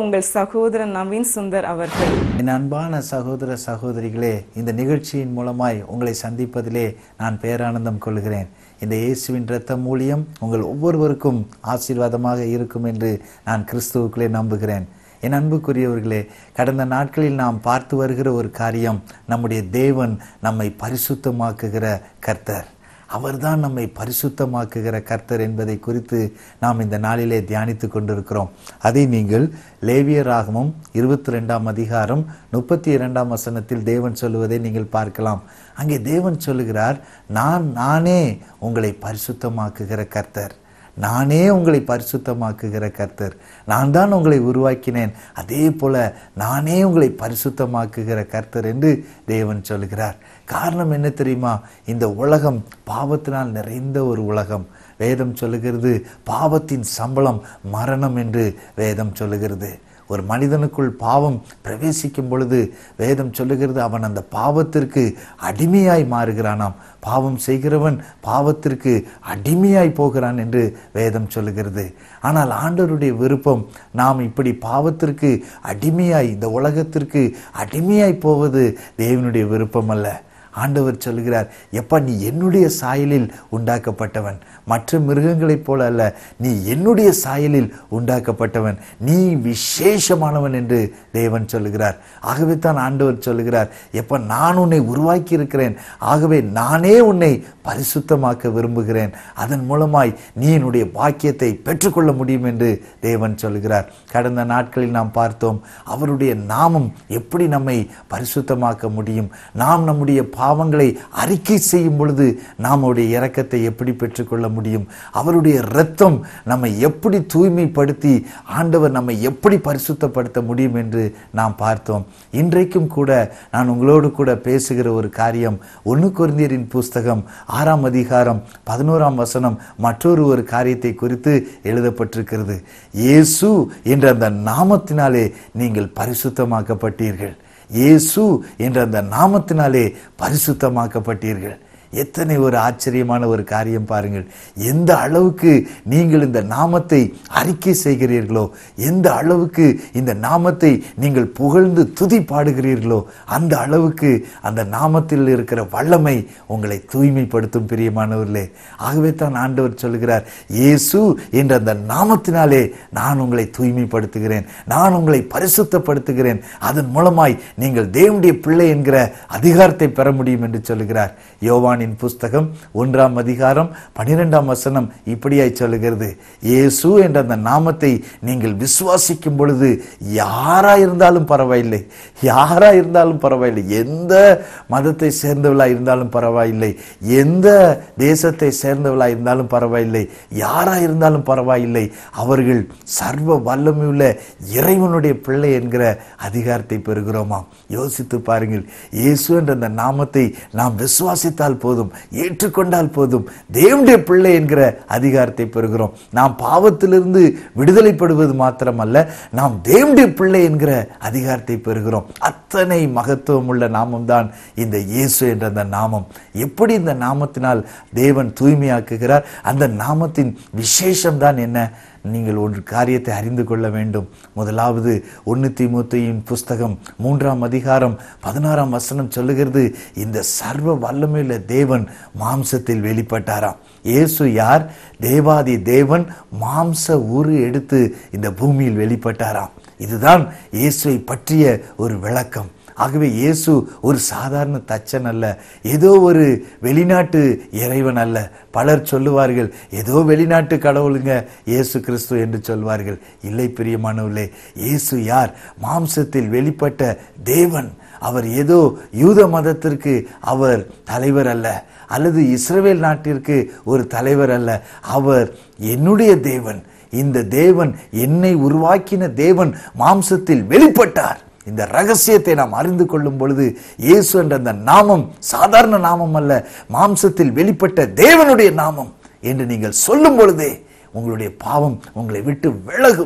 உங்கள் சகோதரன் நவீன் சுந்தர் அவர்கள் என் அன்பான சகோதர சகோதரிகளே இந்த நிகழ்ச்சியின் மூலமாய் உங்களை சந்திப்பதிலே நான் பேரானந்தம் கொள்கிறேன் இந்த இயேசுவின் இரத்த மூலியம் உங்கள் ஒவ்வொருவருக்கும் ஆசீர்வாதமாக இருக்கும் என்று நான் கிறிஸ்துவுக்குள்ளே நம்புகிறேன் என் அன்புக்குரியவர்களே கடந்த நாட்களில் நாம் பார்த்து வருகிற ஒரு காரியம் நம்முடைய தேவன் நம்மை பரிசுத்தமாக்குகிற கர்த்தர் அவர்தான் நம்மை பரிசுத்தமாக்குகிற கர்த்தர் என்பதை குறித்து நாம் இந்த நாளிலே தியானித்து கொண்டிருக்கிறோம் அதை நீங்கள் லேவியராகமும் இருபத்தி ரெண்டாம் அதிகாரம் முப்பத்தி இரண்டாம் வசனத்தில் தேவன் சொல்லுவதை நீங்கள் பார்க்கலாம் அங்கே தேவன் சொல்லுகிறார் நான் நானே உங்களை பரிசுத்தமாக்குகிற கர்த்தர் நானே உங்களை பரிசுத்தமாக்குகிற கர்த்தர் நான் தான் உங்களை உருவாக்கினேன் அதே போல நானே உங்களை பரிசுத்தமாக்குகிற கர்த்தர் என்று தேவன் சொல்கிறார் காரணம் என்ன தெரியுமா இந்த உலகம் பாவத்தினால் நிறைந்த ஒரு உலகம் வேதம் சொல்லுகிறது பாவத்தின் சம்பளம் மரணம் என்று வேதம் சொல்லுகிறது ஒரு மனிதனுக்குள் பாவம் பிரவேசிக்கும் பொழுது வேதம் சொல்லுகிறது அவன் அந்த பாவத்திற்கு அடிமையாய் மாறுகிறானாம் பாவம் செய்கிறவன் பாவத்திற்கு அடிமையாய் போகிறான் என்று வேதம் சொல்லுகிறது ஆனால் ஆண்டவருடைய விருப்பம் நாம் இப்படி பாவத்திற்கு அடிமையாய் இந்த உலகத்திற்கு அடிமையாய் போவது தேவனுடைய விருப்பம் அல்ல ஆண்டவர் சொல்கிறார் எப்பா நீ என்னுடைய சாயலில் உண்டாக்கப்பட்டவன் மற்ற மிருகங்களைப் போல அல்ல நீ என்னுடைய சாயலில் உண்டாக்கப்பட்டவன் நீ விசேஷமானவன் என்று தேவன் சொல்லுகிறார் ஆகவே தான் ஆண்டவர் சொல்லுகிறார் எப்ப நான் உன்னை உருவாக்கி இருக்கிறேன் ஆகவே நானே உன்னை பரிசுத்தமாக்க விரும்புகிறேன் அதன் மூலமாய் நீ என்னுடைய பாக்கியத்தை பெற்றுக்கொள்ள முடியும் என்று தேவன் சொல்லுகிறார் கடந்த நாட்களில் நாம் பார்த்தோம் அவருடைய நாமம் எப்படி நம்மை பரிசுத்தமாக்க முடியும் நாம் நம்முடைய பாவங்களை அறிக்கை செய்யும் பொழுது நாம் அவருடைய இரக்கத்தை எப்படி பெற்றுக்கொள்ள முடியும் அவருடைய இரத்தம் நம்மை எப்படி தூய்மைப்படுத்தி ஆண்டவர் நம்மை எப்படி பரிசுத்தப்படுத்த முடியும் என்று நாம் பார்த்தோம் இன்றைக்கும் கூட நான் உங்களோடு கூட பேசுகிற ஒரு காரியம் ஒன்று குருந்தியரின் புஸ்தகம் ஆறாம் அதிகாரம் பதினோராம் வசனம் மற்றொரு ஒரு காரியத்தை குறித்து எழுதப்பட்டிருக்கிறது இயேசு என்ற அந்த நாமத்தினாலே நீங்கள் பரிசுத்தமாக்கப்பட்டீர்கள் இயேசு என்ற அந்த நாமத்தினாலே பரிசுத்தமாக்கப்பட்டீர்கள் எத்தனை ஒரு ஆச்சரியமான ஒரு காரியம் பாருங்கள் எந்த அளவுக்கு நீங்கள் இந்த நாமத்தை அறிக்கை செய்கிறீர்களோ எந்த அளவுக்கு இந்த நாமத்தை நீங்கள் புகழ்ந்து துதி பாடுகிறீர்களோ அந்த அளவுக்கு அந்த நாமத்தில் இருக்கிற வல்லமை உங்களை தூய்மைப்படுத்தும் பிரியமானவர்களே ஆகவே தான் ஆண்டவர் சொல்கிறார் இயேசு என்ற அந்த நாமத்தினாலே நான் உங்களை தூய்மைப்படுத்துகிறேன் நான் உங்களை பரிசுத்தப்படுத்துகிறேன் அதன் மூலமாய் நீங்கள் தேவனுடைய பிள்ளை என்கிற அதிகாரத்தை பெற முடியும் என்று சொல்லுகிறார் யோவான் யோவானின் புஸ்தகம் ஒன்றாம் அதிகாரம் பனிரெண்டாம் வசனம் இப்படியாய் சொல்லுகிறது இயேசு என்ற அந்த நாமத்தை நீங்கள் விசுவாசிக்கும் பொழுது யாரா இருந்தாலும் பரவாயில்லை யாரா இருந்தாலும் பரவாயில்லை எந்த மதத்தை சேர்ந்தவளா இருந்தாலும் பரவாயில்லை எந்த தேசத்தை சேர்ந்தவளா இருந்தாலும் பரவாயில்லை யாரா இருந்தாலும் பரவாயில்லை அவர்கள் சர்வ வல்லமையுள்ள இறைவனுடைய பிள்ளை என்கிற அதிகாரத்தை பெறுகிறோமாம் யோசித்து பாருங்கள் இயேசு என்ற அந்த நாமத்தை நாம் விசுவாசித்தால் போதும் ஏற்றுக்கொண்டால் போதும் தேவனுடைய பிள்ளை என்கிற அதிகாரத்தை பெறுகிறோம் நாம் பாவத்திலிருந்து விடுதலைப்படுவது மாத்திரமல்ல நாம் தேவனுடைய பிள்ளை என்கிற அதிகாரத்தை பெறுகிறோம் அத்தனை மகத்துவம் உள்ள நாமம் தான் இந்த இயேசு என்ற அந்த நாமம் எப்படி இந்த நாமத்தினால் தேவன் தூய்மையாக்குகிறார் அந்த நாமத்தின் விசேஷம் தான் என்ன நீங்கள் ஒரு காரியத்தை அறிந்து கொள்ள வேண்டும் முதலாவது ஒன்று தீமூத்தையின் புஸ்தகம் மூன்றாம் அதிகாரம் பதினாறாம் வசனம் சொல்லுகிறது இந்த சர்வ வல்லமையுள்ள தேவன் மாம்சத்தில் வெளிப்பட்டாராம் இயேசு யார் தேவாதி தேவன் மாம்ச உரு எடுத்து இந்த பூமியில் வெளிப்பட்டாராம் இதுதான் இயேசுவை பற்றிய ஒரு விளக்கம் ஆகவே இயேசு ஒரு சாதாரண தச்சன் அல்ல ஏதோ ஒரு வெளிநாட்டு இறைவன் அல்ல பலர் சொல்லுவார்கள் ஏதோ வெளிநாட்டு கடவுளுங்க இயேசு கிறிஸ்து என்று சொல்வார்கள் இல்லை பிரியமானவர்களே இயேசு யார் மாம்சத்தில் வெளிப்பட்ட தேவன் அவர் ஏதோ யூத மதத்திற்கு அவர் தலைவர் அல்ல அல்லது இஸ்ரவேல் நாட்டிற்கு ஒரு தலைவர் அல்ல அவர் என்னுடைய தேவன் இந்த தேவன் என்னை உருவாக்கின தேவன் மாம்சத்தில் வெளிப்பட்டார் இந்த ரகசியத்தை நாம் அறிந்து கொள்ளும் பொழுது இயேசு என்ற அந்த நாமம் சாதாரண நாமம் அல்ல மாம்சத்தில் வெளிப்பட்ட தேவனுடைய நாமம் என்று நீங்கள் சொல்லும் பொழுதே உங்களுடைய பாவம் உங்களை விட்டு விலகும்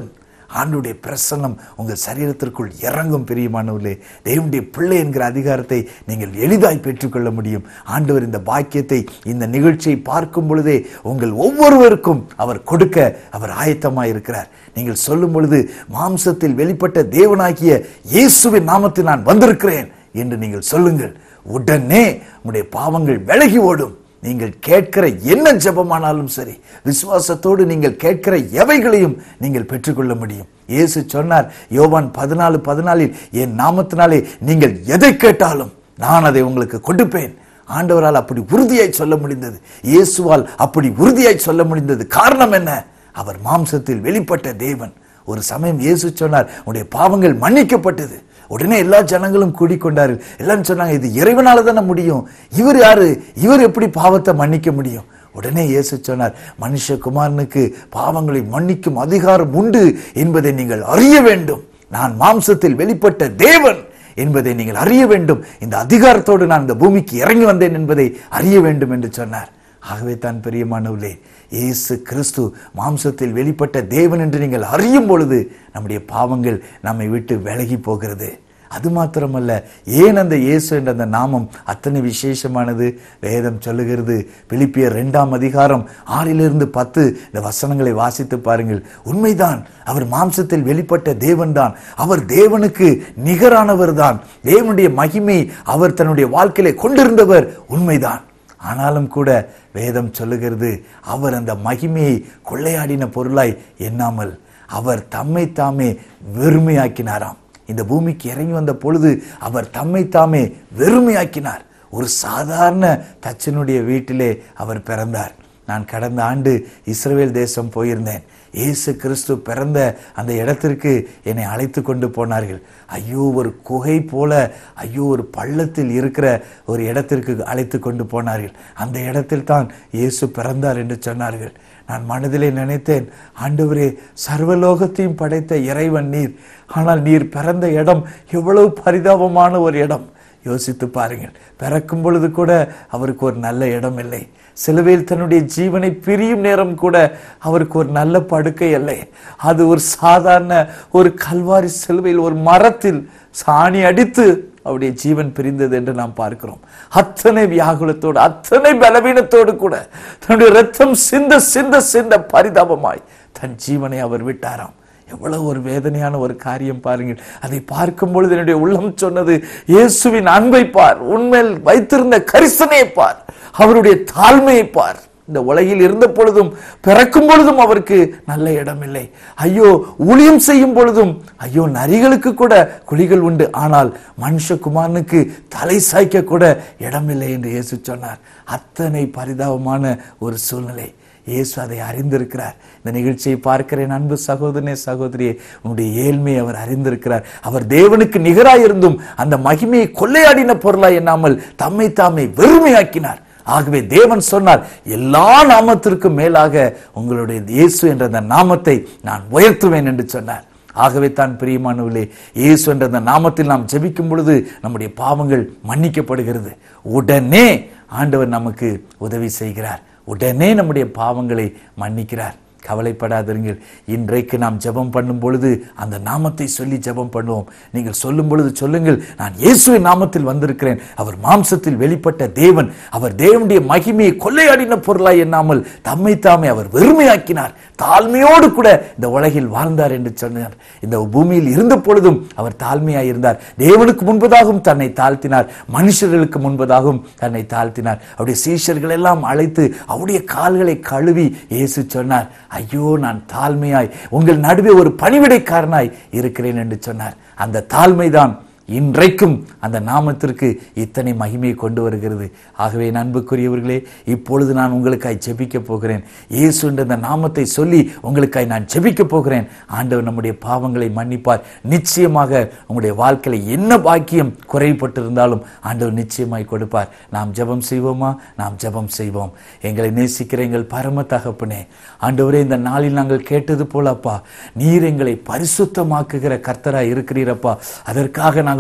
ஆண்டுடைய பிரசன்னம் உங்கள் சரீரத்திற்குள் இறங்கும் பிரியமானவர்களே தேவனுடைய பிள்ளை என்கிற அதிகாரத்தை நீங்கள் எளிதாய் பெற்றுக்கொள்ள முடியும் ஆண்டவர் இந்த பாக்கியத்தை இந்த நிகழ்ச்சியை பார்க்கும் பொழுதே உங்கள் ஒவ்வொருவருக்கும் அவர் கொடுக்க அவர் ஆயத்தமாய் இருக்கிறார் நீங்கள் சொல்லும் பொழுது மாம்சத்தில் வெளிப்பட்ட தேவனாகிய இயேசுவின் நாமத்தில் நான் வந்திருக்கிறேன் என்று நீங்கள் சொல்லுங்கள் உடனே உங்களுடைய பாவங்கள் விலகி ஓடும் நீங்கள் கேட்கிற என்ன ஜெபமானாலும் சரி விசுவாசத்தோடு நீங்கள் கேட்கிற எவைகளையும் நீங்கள் பெற்றுக்கொள்ள முடியும் இயேசு சொன்னார் யோவான் பதினாலு பதினாலில் என் நாமத்தினாலே நீங்கள் எதை கேட்டாலும் நான் அதை உங்களுக்கு கொடுப்பேன் ஆண்டவரால் அப்படி உறுதியாய் சொல்ல முடிந்தது இயேசுவால் அப்படி உறுதியாய் சொல்ல முடிந்தது காரணம் என்ன அவர் மாம்சத்தில் வெளிப்பட்ட தேவன் ஒரு சமயம் இயேசு சொன்னார் உன்னுடைய பாவங்கள் மன்னிக்கப்பட்டது உடனே எல்லா ஜனங்களும் கூடிக்கொண்டார்கள் எல்லாரும் சொன்னாங்க இது இறைவனால தானே முடியும் இவர் யாரு இவர் எப்படி பாவத்தை மன்னிக்க முடியும் உடனே இயேசு சொன்னார் மனுஷகுமாரனுக்கு பாவங்களை மன்னிக்கும் அதிகாரம் உண்டு என்பதை நீங்கள் அறிய வேண்டும் நான் மாம்சத்தில் வெளிப்பட்ட தேவன் என்பதை நீங்கள் அறிய வேண்டும் இந்த அதிகாரத்தோடு நான் இந்த பூமிக்கு இறங்கி வந்தேன் என்பதை அறிய வேண்டும் என்று சொன்னார் ஆகவே தான் பிரியமானவர்களே இயேசு கிறிஸ்து மாம்சத்தில் வெளிப்பட்ட தேவன் என்று நீங்கள் அறியும் பொழுது நம்முடைய பாவங்கள் நம்மை விட்டு விலகி போகிறது அது மாத்திரமல்ல ஏன் அந்த இயேசு என்ற அந்த நாமம் அத்தனை விசேஷமானது வேதம் சொல்லுகிறது பிலிப்பியர் இரண்டாம் அதிகாரம் ஆறிலிருந்து பத்து இந்த வசனங்களை வாசித்து பாருங்கள் உண்மைதான் அவர் மாம்சத்தில் வெளிப்பட்ட தேவன்தான் அவர் தேவனுக்கு நிகரானவர் தான் தேவனுடைய மகிமை அவர் தன்னுடைய வாழ்க்கையிலே கொண்டிருந்தவர் உண்மைதான் ஆனாலும் கூட வேதம் சொல்லுகிறது அவர் அந்த மகிமையை கொள்ளையாடின பொருளாய் எண்ணாமல் அவர் தம்மை தாமே வெறுமையாக்கினாராம் இந்த பூமிக்கு இறங்கி வந்த பொழுது அவர் தம்மை தாமே வெறுமையாக்கினார் ஒரு சாதாரண தச்சனுடைய வீட்டிலே அவர் பிறந்தார் நான் கடந்த ஆண்டு இஸ்ரவேல் தேசம் போயிருந்தேன் இயேசு கிறிஸ்து பிறந்த அந்த இடத்திற்கு என்னை அழைத்து கொண்டு போனார்கள் ஐயோ ஒரு குகை போல ஐயோ ஒரு பள்ளத்தில் இருக்கிற ஒரு இடத்திற்கு அழைத்து கொண்டு போனார்கள் அந்த இடத்தில் தான் இயேசு பிறந்தார் என்று சொன்னார்கள் நான் மனதிலே நினைத்தேன் ஆண்டவரே சர்வலோகத்தையும் படைத்த இறைவன் நீர் ஆனால் நீர் பிறந்த இடம் எவ்வளவு பரிதாபமான ஒரு இடம் யோசித்து பாருங்கள் பிறக்கும் பொழுது கூட அவருக்கு ஒரு நல்ல இடம் இல்லை சிலுவையில் தன்னுடைய ஜீவனை பிரியும் நேரம் கூட அவருக்கு ஒரு நல்ல படுக்கை இல்லை அது ஒரு சாதாரண ஒரு கல்வாரி சிலுவையில் ஒரு மரத்தில் சாணி அடித்து அவருடைய ஜீவன் பிரிந்தது என்று நாம் பார்க்கிறோம் அத்தனை வியாகுலத்தோடு அத்தனை பலவீனத்தோடு கூட தன்னுடைய ரத்தம் சிந்த சிந்த சிந்த பரிதாபமாய் தன் ஜீவனை அவர் விட்டாராம் எவ்வளவு ஒரு வேதனையான ஒரு காரியம் பாருங்கள் அதை பார்க்கும் பொழுது என்னுடைய உள்ளம் சொன்னது இயேசுவின் அன்பை பார் உண்மையில் வைத்திருந்த கரிசனையை பார் அவருடைய தாழ்மையை பார் இந்த உலகில் இருந்த பொழுதும் பிறக்கும் பொழுதும் அவருக்கு நல்ல இடம் இல்லை ஐயோ ஊழியம் செய்யும் பொழுதும் ஐயோ நரிகளுக்கு கூட குழிகள் உண்டு ஆனால் மனுஷகுமாரனுக்கு தலை சாய்க்க கூட இடமில்லை என்று இயேசு சொன்னார் அத்தனை பரிதாபமான ஒரு சூழ்நிலை இயேசு அதை அறிந்திருக்கிறார் இந்த நிகழ்ச்சியை பார்க்கிறேன் அன்பு சகோதரனே சகோதரியே உன்னுடைய ஏழ்மையை அவர் அறிந்திருக்கிறார் அவர் தேவனுக்கு நிகராயிருந்தும் அந்த மகிமையை கொள்ளையாடின பொருளாய் எண்ணாமல் தம்மை தாமே வெறுமையாக்கினார் ஆகவே தேவன் சொன்னார் எல்லா நாமத்திற்கும் மேலாக உங்களுடைய இயேசு என்ற அந்த நாமத்தை நான் உயர்த்துவேன் என்று சொன்னார் ஆகவே தான் பிரியமானவர்களே இயேசு என்ற அந்த நாமத்தில் நாம் ஜெபிக்கும் பொழுது நம்முடைய பாவங்கள் மன்னிக்கப்படுகிறது உடனே ஆண்டவர் நமக்கு உதவி செய்கிறார் உடனே நம்முடைய பாவங்களை மன்னிக்கிறார் கவலைப்படாதிருங்கள் இன்றைக்கு நாம் ஜெபம் பண்ணும் பொழுது அந்த நாமத்தை சொல்லி ஜெபம் பண்ணுவோம் நீங்கள் சொல்லும் பொழுது சொல்லுங்கள் நான் இயேசுவின் நாமத்தில் வந்திருக்கிறேன் அவர் மாம்சத்தில் வெளிப்பட்ட தேவன் அவர் தேவனுடைய மகிமையை கொள்ளையாடின பொருளாய் எண்ணாமல் தம்மை தாமே அவர் வெறுமையாக்கினார் தாழ்மையோடு கூட இந்த உலகில் வாழ்ந்தார் என்று சொன்னார் இந்த பூமியில் இருந்த பொழுதும் அவர் தாழ்மையாய் இருந்தார் தேவனுக்கு முன்பதாகவும் தன்னை தாழ்த்தினார் மனுஷர்களுக்கு முன்பதாகவும் தன்னை தாழ்த்தினார் அவருடைய சீஷர்கள் எல்லாம் அழைத்து அவருடைய கால்களை கழுவி இயேசு சொன்னார் ஐயோ நான் தாழ்மையாய் உங்கள் நடுவே ஒரு பணிவிடைக்காரனாய் இருக்கிறேன் என்று சொன்னார் அந்த தாழ்மைதான் இன்றைக்கும் அந்த நாமத்திற்கு இத்தனை மகிமையை கொண்டு வருகிறது ஆகவே நண்புக்குரியவர்களே இப்பொழுது நான் உங்களுக்காய் ஜெபிக்க போகிறேன் இயேசு என்ற அந்த நாமத்தை சொல்லி உங்களுக்காய் நான் ஜெபிக்க போகிறேன் ஆண்டவர் நம்முடைய பாவங்களை மன்னிப்பார் நிச்சயமாக உங்களுடைய வாழ்க்கையில என்ன பாக்கியம் குறைபட்டிருந்தாலும் ஆண்டவர் நிச்சயமாய் கொடுப்பார் நாம் ஜெபம் செய்வோமா நாம் ஜெபம் செய்வோம் எங்களை நேசிக்கிற எங்கள் பரம தகப்பனே ஆண்டவரே இந்த நாளில் நாங்கள் கேட்டது போல அப்பா நீர் எங்களை பரிசுத்தமாக்குகிற கர்த்தராய் இருக்கிறீரப்பா அதற்காக நாங்கள்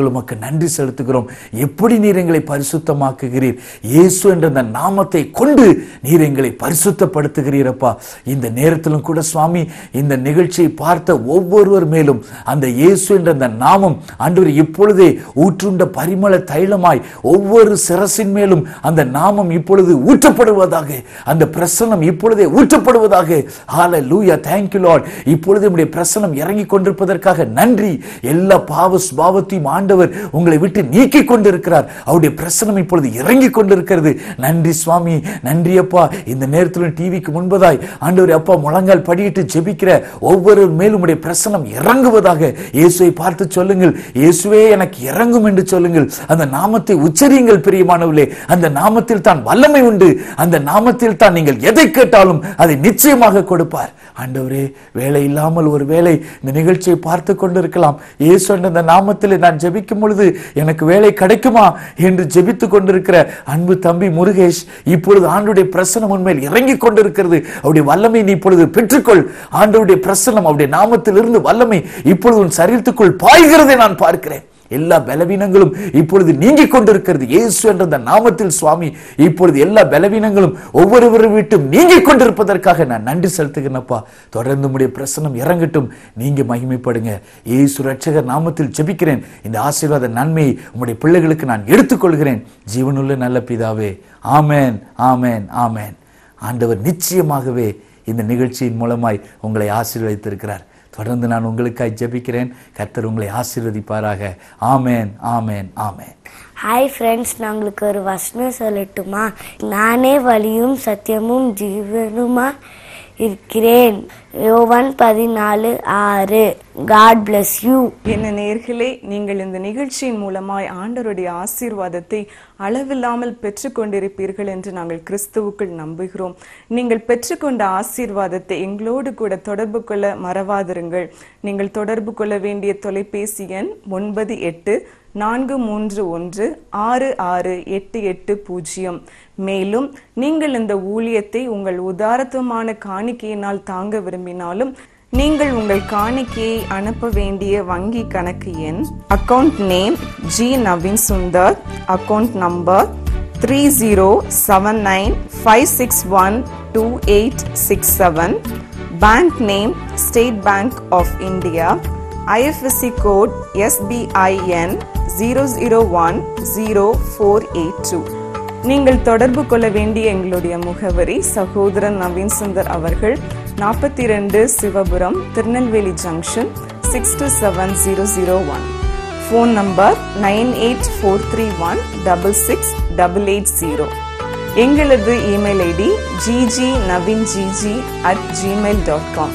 நாங்கள் உமக்கு நன்றி செலுத்துகிறோம் எப்படி நீர் எங்களை பரிசுத்தமாக்குகிறீர் இயேசு என்ற அந்த நாமத்தை கொண்டு நீர் எங்களை பரிசுத்தப்படுத்துகிறீரப்பா இந்த நேரத்திலும் கூட சுவாமி இந்த நிகழ்ச்சியை பார்த்த ஒவ்வொருவர் மேலும் அந்த இயேசு என்ற அந்த நாமம் ஆண்டவர் இப்பொழுதே ஊற்றுண்ட பரிமள தைலமாய் ஒவ்வொரு சிரசின் மேலும் அந்த நாமம் இப்பொழுது ஊற்றப்படுவதாக அந்த பிரசனம் இப்பொழுதே ஊற்றப்படுவதாக ஹால லூயா தேங்க்யூ லார்ட் இப்பொழுது நம்முடைய பிரசனம் இறங்கி கொண்டிருப்பதற்காக நன்றி எல்லா பாவ சுபாவத்தையும் ஆண்டவர் உங்களை விட்டு நீக்கி கொண்டிருக்கிறார் அவருடைய பிரசனம் இப்பொழுது இறங்கி கொண்டிருக்கிறது நன்றி சுவாமி நன்றி அப்பா இந்த நேரத்தில் டிவிக்கு முன்பதாய் ஆண்டவர் அப்பா முழங்கால் படியிட்டு ஜெபிக்கிற ஒவ்வொரு மேலும் உடைய பிரசனம் இறங்குவதாக இயேசுவை பார்த்து சொல்லுங்கள் இயேசுவே எனக்கு இறங்கும் என்று சொல்லுங்கள் அந்த நாமத்தை உச்சரியுங்கள் பிரியமானவர்களே அந்த நாமத்தில் தான் வல்லமை உண்டு அந்த நாமத்தில் தான் நீங்கள் எதை கேட்டாலும் அதை நிச்சயமாக கொடுப்பார் ஆண்டவரே வேலை இல்லாமல் ஒரு வேலை இந்த நிகழ்ச்சியை பார்த்து கொண்டிருக்கலாம் இயேசு என்ற அந்த நாமத்தில் நான் ஜெபிக்கும் பொழுது எனக்கு வேலை கிடைக்குமா என்று ஜெபித்துக் கொண்டிருக்கிற அன்பு தம்பி முருகேஷ் இப்பொழுது ஆண்டுடைய பிரசனம் உண்மையில் இறங்கி கொண்டிருக்கிறது அவருடைய வல்லமை நீ இப்பொழுது பெற்றுக்கொள் ஆண்டவருடைய பிரசனம் அவருடைய நாமத்திலிருந்து வல்லமை இப்பொழுது உன் சரீரத்துக்குள் பாய்கிறதை நான் பார்க்கிறேன் எல்லா பலவீனங்களும் இப்பொழுது நீங்கிக் கொண்டிருக்கிறது இயேசு என்ற அந்த நாமத்தில் சுவாமி இப்பொழுது எல்லா பலவீனங்களும் ஒவ்வொருவரை விட்டும் நீங்கிக் கொண்டிருப்பதற்காக நான் நன்றி செலுத்துகிறேனப்பா தொடர்ந்து உடைய பிரசனம் இறங்கட்டும் நீங்க மகிமைப்படுங்க இயேசு ரட்சகர் நாமத்தில் ஜெபிக்கிறேன் இந்த ஆசீர்வாத நன்மையை உம்முடைய பிள்ளைகளுக்கு நான் எடுத்துக்கொள்கிறேன் ஜீவனுள்ள நல்ல பிதாவே ஆமேன் ஆமேன் ஆமேன் ஆண்டவர் நிச்சயமாகவே இந்த நிகழ்ச்சியின் மூலமாய் உங்களை ஆசீர்வதித்திருக்கிறார் தொடர்ந்து நான் உங்களுக்காய் ஜெபிக்கிறேன் கர்த்தர் உங்களை ஆசீர்வதிப்பாராக ஆமேன் ஆமேன் ஆமேன் ஹாய் ஃப்ரெண்ட்ஸ் நான் உங்களுக்கு ஒரு வசனம் சொல்லட்டுமா நானே வழியும் சத்தியமும் ஜீவனுமா இருக்கிறேன் யோவான் பதினாலு ஆறு காட் bless யூ என்ன நேர்களே நீங்கள் இந்த நிகழ்ச்சியின் மூலமாய் ஆண்டவருடைய ஆசீர்வாதத்தை அளவில்லாமல் பெற்றுக்கொண்டிருப்பீர்கள் என்று நாங்கள் கிறிஸ்துவுக்குள் நம்புகிறோம் நீங்கள் பெற்றுக்கொண்ட ஆசீர்வாதத்தை எங்களோடு கூட தொடர்பு கொள்ள மறவாதிருங்கள் நீங்கள் தொடர்பு கொள்ள வேண்டிய தொலைபேசி எண் ஒன்பது எட்டு நான்கு மூன்று ஒன்று ஆறு ஆறு எட்டு எட்டு பூஜ்ஜியம் மேலும் நீங்கள் இந்த ஊழியத்தை உங்கள் உதாரத்துவமான காணிக்கையினால் தாங்க விரும்பினாலும் நீங்கள் உங்கள் காணிக்கையை அனுப்ப வேண்டிய வங்கி கணக்கு எண் account name G Naveen Sundar account number three zero seven nine five six one two eight six seven bank name State Bank of India IFSC code SBIN zero zero one zero four eight two நீங்கள் தொடர்பு கொள்ள வேண்டிய எங்களுடைய முகவரி சகோதரன் நவீன் சுந்தர் அவர்கள் நாற்பத்தி ரெண்டு Sivapuram Tirunelveli junction six two seven zero zero one phone number nine eight four three one double six double eight zero எங்களது email ID GG Naveen GG at Gmail dot com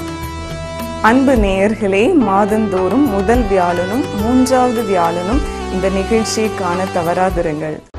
அன்பு நேயர்களே மாதந்தோறும் முதல் வியாழனும் மூன்றாவது வியாழனும் இந்த நிகழ்ச்சியை காண தவறாதிருங்கள்